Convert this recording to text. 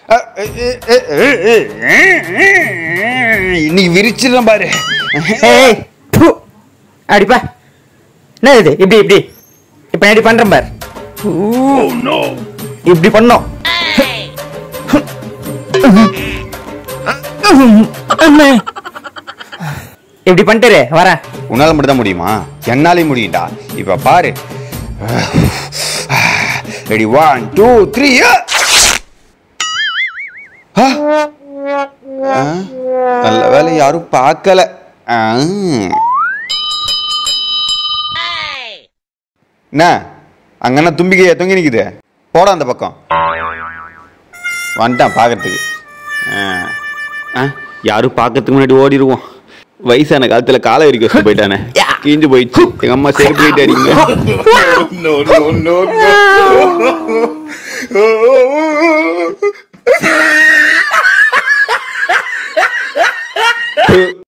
இன்னைக்கு விரிச்சிடலாம் பாரு ஏய் ப்பு. அடிப்பா என்ன இது இப்படி இப்படி இப்ப நான் இப்படி பண்றேன் பார் இப்படி பண்ணோம் அம்மா. இப்படி பண்ணிட்டு வரேன் உன்னால மட்டும் தான் முடியுமா என்னாலே முடியும்டா இப்ப பாரு ரெடி ஒன் டூ த்ரீ நல்ல வேலை யாரும் பார்க்கல ஆ. என்ன அங்கன்னா தும்பிக்கையா தொங்கி நிக்குது போடா அந்த பக்கம் வந்துட்டான் பார்க்கறதுக்கு ஆ. ஆ, யாரும் பார்க்கறதுக்கு முன்னாடி ஓடிடுவோம் வயசான காலத்துல காலை வரைக்கும் வச்சு போயிட்டானே கீஞ்சு போயிடுச்சு எங்க அம்மா செருப்பு போயிட்டு அடிங்க